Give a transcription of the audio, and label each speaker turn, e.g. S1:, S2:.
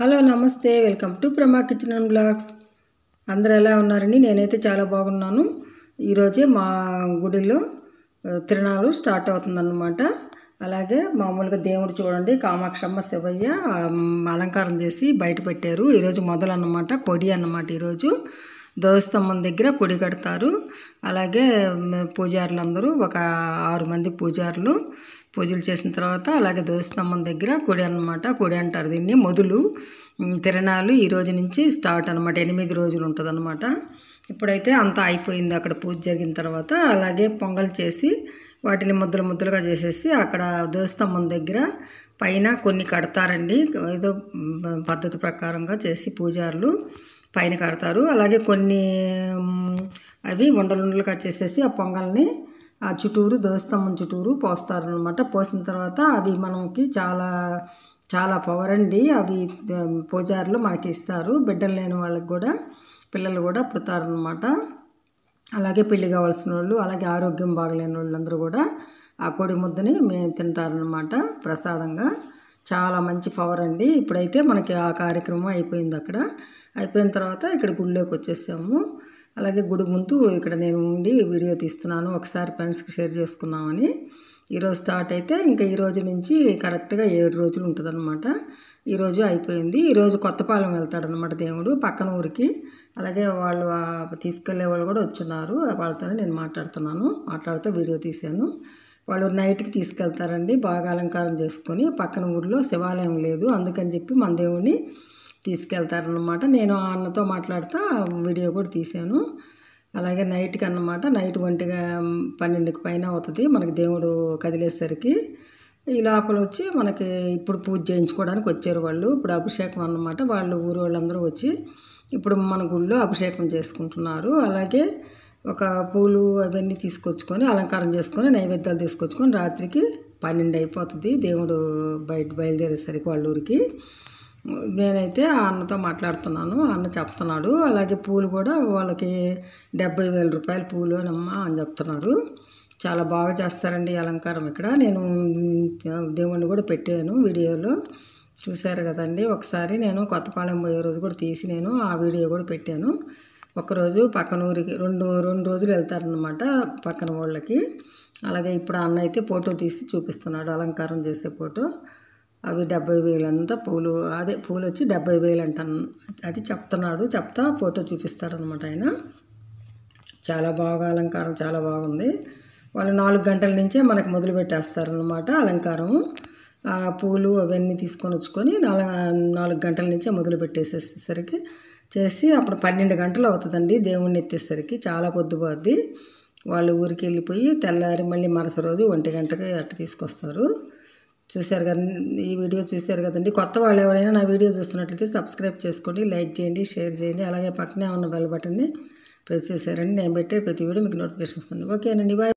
S1: hello నమస్తే welcome to Prama kitchen and blogs అందరూ ఎలా ఉన్నారండి నేనైతే చాలా బాగున్నాను ఈరోజే మా గుడిలో ఆ, తిరునాళ్ళు స్టార్ట్ అవుతుందన్నమాట అలాగే మామూలుగా దేవుడు చూడండి కామాక్షమ్మ శివయ్య ఆ, మ్, అలంకారం చేసి బయట పెట్టారు ఈరోజు మొదలు అన్నమాట కొడి అన్నమాట ఈరోజు ధ్వజస్తంభం దగ్గర కొడి కడతారు అలాగే మ్, పూజారులు అందరూ ఒక ఆరు మంది పూజారులు పూజలు చేసిన తర్వాత అలాగే ధ్వజస్తంభం దగ్గర కొడి అన్నమాట కొడి అంటారు దీన్ని మొదలు ఉమ్, తిరణాలు ఈ రోజు నుంచి స్టార్ట్ అనమాట ఎనిమిది రోజులు ఉంటుంది ఇప్పుడైతే అంతా అయిపోయింది అక్కడ పూజ జరిగిన తర్వాత అలాగే పొంగల్ చేసి వాటిని ముద్దలు ముద్దలుగా చేసేసి అక్కడ ధ్వజస్తంభం దగ్గర పైన కొన్ని కడతారండి ఏదో మ్, పద్ధతి ప్రకారంగా చేసి పూజారులు పైన కడతారు అలాగే కొన్ని మ్, అవి ఉండలుండలుగా చేసేసి ఆ పొంగల్ని ఆ చుట్టూరు ధ్వజస్తంభం చుట్టూరు పోస్తారు అనమాట పోసిన తర్వాత అవి మనకి చాలా చాలా పవర్ అండి అవి ఆ, పూజారులు మనకి ఇస్తారు బిడ్డలు లేని వాళ్ళకి కూడా పిల్లలు కూడా పుడతారనమాట అలాగే పెళ్లి కావాల్సిన వాళ్ళు అలాగే ఆరోగ్యం బాగలేని వాళ్ళందరూ కూడా ఆ కొడి ముద్దని మేము తింటారనమాట ప్రసాదంగా చాలా మంచి పవర్ అండి ఇప్పుడైతే మనకి ఆ కార్యక్రమం అయిపోయింది అక్కడ అయిపోయిన తర్వాత ఇక్కడ గుడిలోకి వచ్చేసాము అలాగే గుడి ముందు ఇక్కడ నేను ఉండి వీడియో తీస్తున్నాను ఒకసారి ఫ్రెండ్స్కి షేర్ చేసుకున్నామని ఈరోజు స్టార్ట్ అయితే ఇంకా ఈ రోజు నుంచి కరెక్ట్గా ఏడు రోజులు ఉంటుందన్నమాట ఈరోజు అయిపోయింది ఈరోజు కొత్తపాలెం వెళ్తాడనమాట దేవుడు పక్కన ఊరికి అలాగే వాళ్ళు ఆ తీసుకెళ్లే వాళ్ళు కూడా వచ్చున్నారు వాళ్ళతోనే నేను మాట్లాడుతున్నాను మాట్లాడుతూ వీడియో తీశాను వాళ్ళు నైట్కి తీసుకెళ్తారండి బాగా అలంకారం చేసుకొని పక్కన ఊర్లో శివాలయం లేదు అందుకని చెప్పి మన దేవుడిని తీసుకెళ్తారనమాట నేను ఆ అన్నతో మాట్లాడుతూ వీడియో కూడా తీశాను అలాగే నైట్కి అన్నమాట నైట్ ఒంటిగా పన్నెండుకి పైన అవుతుంది మనకి దేవుడు కదిలేసరికి ఈ లోపల వచ్చి మనకి ఇప్పుడు పూజ చేయించుకోవడానికి వచ్చారు వాళ్ళు ఇప్పుడు అభిషేకం అన్నమాట వాళ్ళు ఊరు వాళ్ళందరూ వచ్చి ఇప్పుడు మన గుళ్ళో అభిషేకం చేసుకుంటున్నారు అలాగే ఒక పూలు అవన్నీ తీసుకొచ్చుకొని అలంకారం చేసుకొని నైవేద్యాలు తీసుకొచ్చుకొని రాత్రికి పన్నెండు అయిపోతుంది దేవుడు బయట బయలుదేరేసరికి వాళ్ళ ఊరికి నేనైతే ఆ అన్నతో మాట్లాడుతున్నాను ఆ అన్న చెప్తున్నాడు అలాగే పూలు కూడా వాళ్ళకి డెబ్బై వేల రూపాయల పూలు అని అమ్మా అని చెప్తున్నారు చాలా బాగా చేస్తారండి ఈ అలంకారం ఇక్కడ నేను మ్, దేవుణ్ణి కూడా పెట్టాను వీడియోలో చూశారు కదండి ఒకసారి నేను కొత్తపాలెం పోయే రోజు కూడా తీసి నేను ఆ వీడియో కూడా పెట్టాను ఒకరోజు పక్కన ఊరికి రెండు రెండు రోజులు వెళ్తారనమాట పక్కన వాళ్ళకి అలాగే ఇప్పుడు ఆ అన్న అయితే ఫోటో తీసి చూపిస్తున్నాడు అలంకారం చేసే ఫోటో అవి డెబ్బై వేలు అంతా పూలు అదే పూలు వచ్చి డెబ్బై వేలు అంటాను అది చెప్తున్నాడు చెప్తా ఫోటో చూపిస్తాడనమాట ఆయన చాలా బాగా అలంకారం చాలా బాగుంది వాళ్ళు నాలుగు గంటల నుంచే మనకు మొదలు పెట్టేస్తారనమాట అలంకారం ఆ పూలు అవన్నీ తీసుకొని వచ్చుకొని నాలుగు నాలుగు గంటల నుంచే మొదలు పెట్టేసేసరికి చేసి అప్పుడు పన్నెండు గంటలు అవుతుందండి దేవుణ్ణి ఎత్తేసరికి చాలా పొద్దుపోద్ది వాళ్ళు ఊరికి వెళ్ళిపోయి తెల్లారి మళ్ళీ మరుస రోజు ఒంటి గంటకి అట్ట తీసుకొస్తారు చూశారు కదా ఈ వీడియో చూశారు కదండి కొత్త వాళ్ళు ఎవరైనా నా వీడియో చూస్తున్నట్లయితే సబ్స్క్రైబ్ చేసుకోండి లైక్ చేయండి షేర్ చేయండి అలాగే పక్కనే ఉన్న బెల్ బటన్ని ప్రెస్ చేశారండి నేను పెట్టే ప్రతి వీడియో మీకు నోటిఫికేషన్ వస్తుంది ఓకేనండి బాయ్